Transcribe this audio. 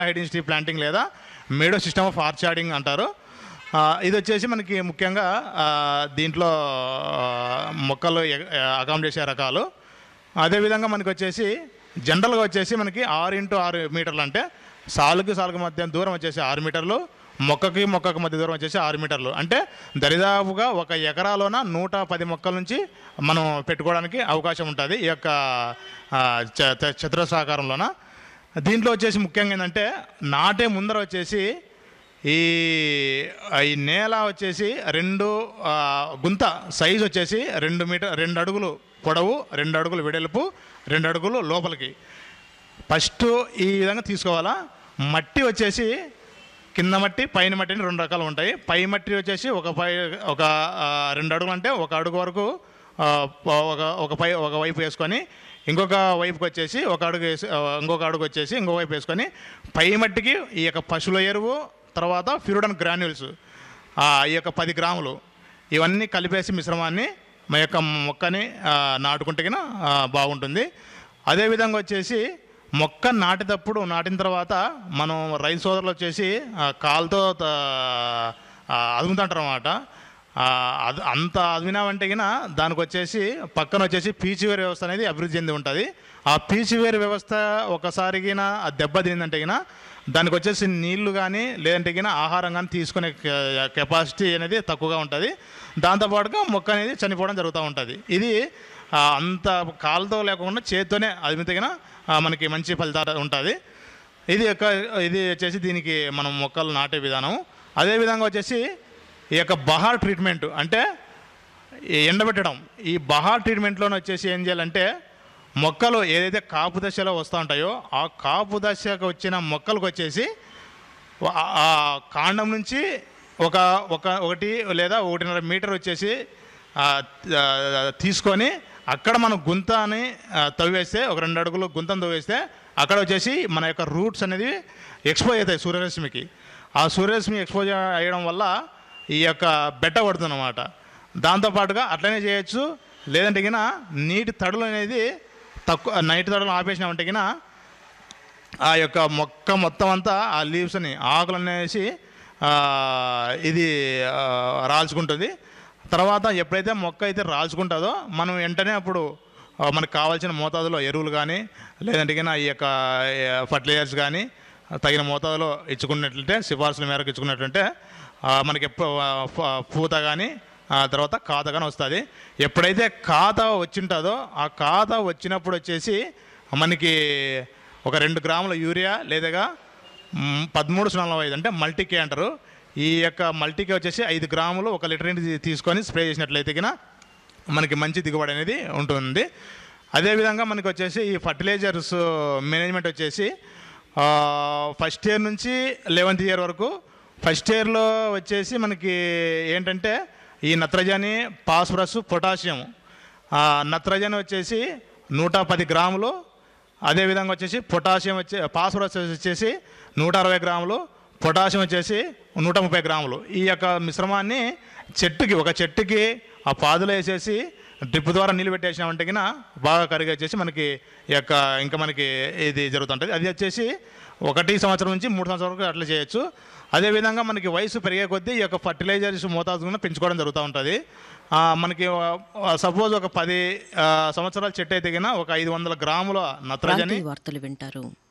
high density planting లేదా meadow system of orcharding అంటారు ఆ, ఇది వచ్చేసి మనకి ముఖ్యంగా ఆ, దీంట్లో ఆ, మొక్కలు అకామిడేట్ చేసే రకాలు అదేవిధంగా మనకి వచ్చేసి జనరల్గా వచ్చేసి మనకి ఆరు ఇంటూ ఆరు మీటర్లు అంటే సాలుకి సాలుకి మధ్య దూరం వచ్చేసి ఆరు మీటర్లు మొక్కకి మొక్కకి మధ్య దూరం వచ్చేసి ఆరు మీటర్లు అంటే దరిదాపుగా ఒక ఎకరాలోన నూట పది మొక్కల నుంచి మనం పెట్టుకోవడానికి అవకాశం ఉంటుంది ఈ యొక్క ఆ, చ- చ- చతురస్రాకారంలోన దీంట్లో వచ్చేసి ముఖ్యంగా ఏంటంటే నాటే ముందర వచ్చేసి ఈ ఈ నేల వచ్చేసి రెండు ఆ, గుంత సైజ్ వచ్చేసి రెండు మీటర్ రెండు అడుగులు పొడవు రెండు అడుగులు వెడల్పు రెండు అడుగులు లోపలికి ఫస్ట్ ఈ విధంగా తీసుకోవాలా మట్టి వచ్చేసి కింద మట్టి పైన మట్టి అని రెండు రకాలు ఉంటాయి పై మట్టి వచ్చేసి ఒక పై ఒక ఆ, రెండు అడుగులు అంటే ఒక అడుగు వరకు ఆ, ఒక ఒక పై ఒక వైపు వేసుకొని ఇంకొక వైపుకి వచ్చేసి ఒక అడుగు వేసి ఆ, ఇంకొక అడుగు వచ్చేసి ఇంకొక వైపు వేసుకొని పై మట్టికి ఈ యొక్క పశువుల ఎరువు తర్వాత ఫ్యూరిడన్ గ్రాన్యూల్స్ ఆ, ఈ యొక్క పది గ్రాములు ఇవన్నీ కలిపేసి మిశ్రమాన్ని మా యొక్క మొక్కని ఆ, నాటుకుంటే గిన, ఆ, బాగుంటుంది అదేవిధంగా వచ్చేసి మొక్క నాటేటప్పుడు నాటిన తర్వాత మనం రైతు సోదరులు వచ్చేసి ఆ, కాలుతో త- ఆ, అదుముతుంటారు అన్నమాట ఆ, అది అంత అదిమినామంటే గిన దానికి వచ్చేసి పక్కన వచ్చేసి పీచివేరు వ్యవస్థ అనేది అభివృద్ధి చెంది ఉంటుంది ఆ పీచివేరు వ్యవస్థ ఒకసారి గిన ఆ దెబ్బ తిందంటే గిన దానికి వచ్చేసి నీళ్లు కానీ లేదంటే గిన ఆహారం కానీ తీసుకునే కె- కెపాసిటీ అనేది తక్కువగా ఉంటుంది దాంతోపాటుగా మొక్క అనేది చనిపోవడం జరుగుతూ ఉంటుంది ఇది ఆ, అంత కాలుతో లేకుండా చేత్తోనే అదిమితగిన మనకి మంచి ఫలితాలు ఉంటుంది ఇది యొక్క ఇది వచ్చేసి దీనికి మనం మొక్కలు నాటే విధానం అదేవిధంగా వచ్చేసి ఈ యొక్క బహార్ ట్రీట్మెంట్ అంటే ఈ ఎండబెట్టడం ఈ బహార్ ట్రీట్మెంట్లోనే వచ్చేసి ఏం చేయాలంటే మొక్కలు ఏదైతే కాపు దశలో వస్తూ ఉంటాయో ఆ కాపు దశకు వచ్చిన మొక్కలకు వచ్చేసి ఆ- ఆ కాండం నుంచి ఒక ఒక ఒకటి లేదా ఒకటిన్నర మీటర్ వచ్చేసి ఆ, ఆ, తీసుకొని అక్కడ మనం గుంతని ఆ, తవ్వేస్తే ఒక రెండు అడుగులు గుంతను తవ్వేస్తే అక్కడ వచ్చేసి మన యొక్క రూట్స్ అనేది ఎక్స్పోజ్ అవుతాయి సూర్యరశ్మికి ఆ సూర్యరశ్మి ఎక్స్పోజ్ అయ్యడం వల్ల ఈ యొక్క బెట్ట పడుతుంది అన్నమాట దాంతోపాటుగా అట్లనే చేయొచ్చు లేదంటే గిన నీటి తడులు అనేది తక్కువ నైట్ తడులు ఆపేసినామంటే గిన ఆ యొక్క మొక్క మొత్తం అంతా ఆ లీవ్స్ని ఆకులు అనేసి ఆ, ఇది ఆ, రాల్చుకుంటుంది తర్వాత ఎప్పుడైతే మొక్క అయితే రాల్చుకుంటుందో మనం వెంటనే అప్పుడు ఆ, మనకు కావాల్సిన మోతాదులో ఎరువులు కానీ లేదంటే కింద ఈ యొక్క ఫర్టిలైజర్స్ కానీ తగిన మోతాదులో ఇచ్చుకున్నట్లయితే సిఫార్సుల మేరకు ఇచ్చుకున్నట్లయితే ఆ, మనకి ఎప్పుడు పూత కానీ ఆ తర్వాత ఖాతా కానీ వస్తుంది ఎప్పుడైతే ఖాతా వచ్చింటుందో ఆ ఖాతా వచ్చినప్పుడు వచ్చేసి మనకి ఒక రెండు గ్రాముల యూరియా లేదా మ్, పదమూడు సున్నా నలభై ఐదు అంటే మల్టీకే అంటారు ఈ యొక్క మల్టీకే వచ్చేసి ఐదు గ్రాములు ఒక లీటర్ నీటి తీసుకొని స్ప్రే చేసినట్లయితే కినా మనకి మంచి దిగుబడి అనేది ఉంటుంది అదేవిధంగా మనకి వచ్చేసి ఈ ఫర్టిలైజర్స్ మేనేజ్మెంట్ వచ్చేసి ఆ, ఫస్ట్ ఇయర్ నుంచి లెవెంత్ ఇయర్ వరకు ఫస్ట్ ఇయర్లో వచ్చేసి మనకి ఏంటంటే ఈ నత్రజని ఫాస్ఫరస్ పొటాషియం ఆ, నత్రజని వచ్చేసి నూట పది గ్రాములు అదేవిధంగా వచ్చేసి పొటాషియం వచ్చే ఫాస్ఫరస్ వచ్చేసి నూట అరవై గ్రాములు పొటాషియం వచ్చేసి నూట ముప్పై గ్రాములు ఈ యొక్క మిశ్రమాన్ని చెట్టుకి ఒక చెట్టుకి ఆ పాదులో వేసేసి డ్రిప్ ద్వారా నీళ్ళు పెట్టేసినామంటే కినా బాగా కరిగి వచ్చేసి మనకి ఈ యొక్క ఇంకా మనకి ఇది జరుగుతుంటుంది అది వచ్చేసి ఒకటి సంవత్సరం నుంచి మూడు సంవత్సరాల వరకు అట్లా చేయొచ్చు అదేవిధంగా మనకి వయసు పెరిగే కొద్దీ ఈ యొక్క ఫర్టిలైజర్స్ మోతాదు కూడా పెంచుకోవడం జరుగుతూ ఉంటుంది ఆ, మనకి సపోజ్ ఒక పది ఆ, సంవత్సరాల చెట్టు అయితే కినా ఒక ఐదు వందల గ్రాముల నత్రజని ప్రాంతీయ వార్తలు వింటారు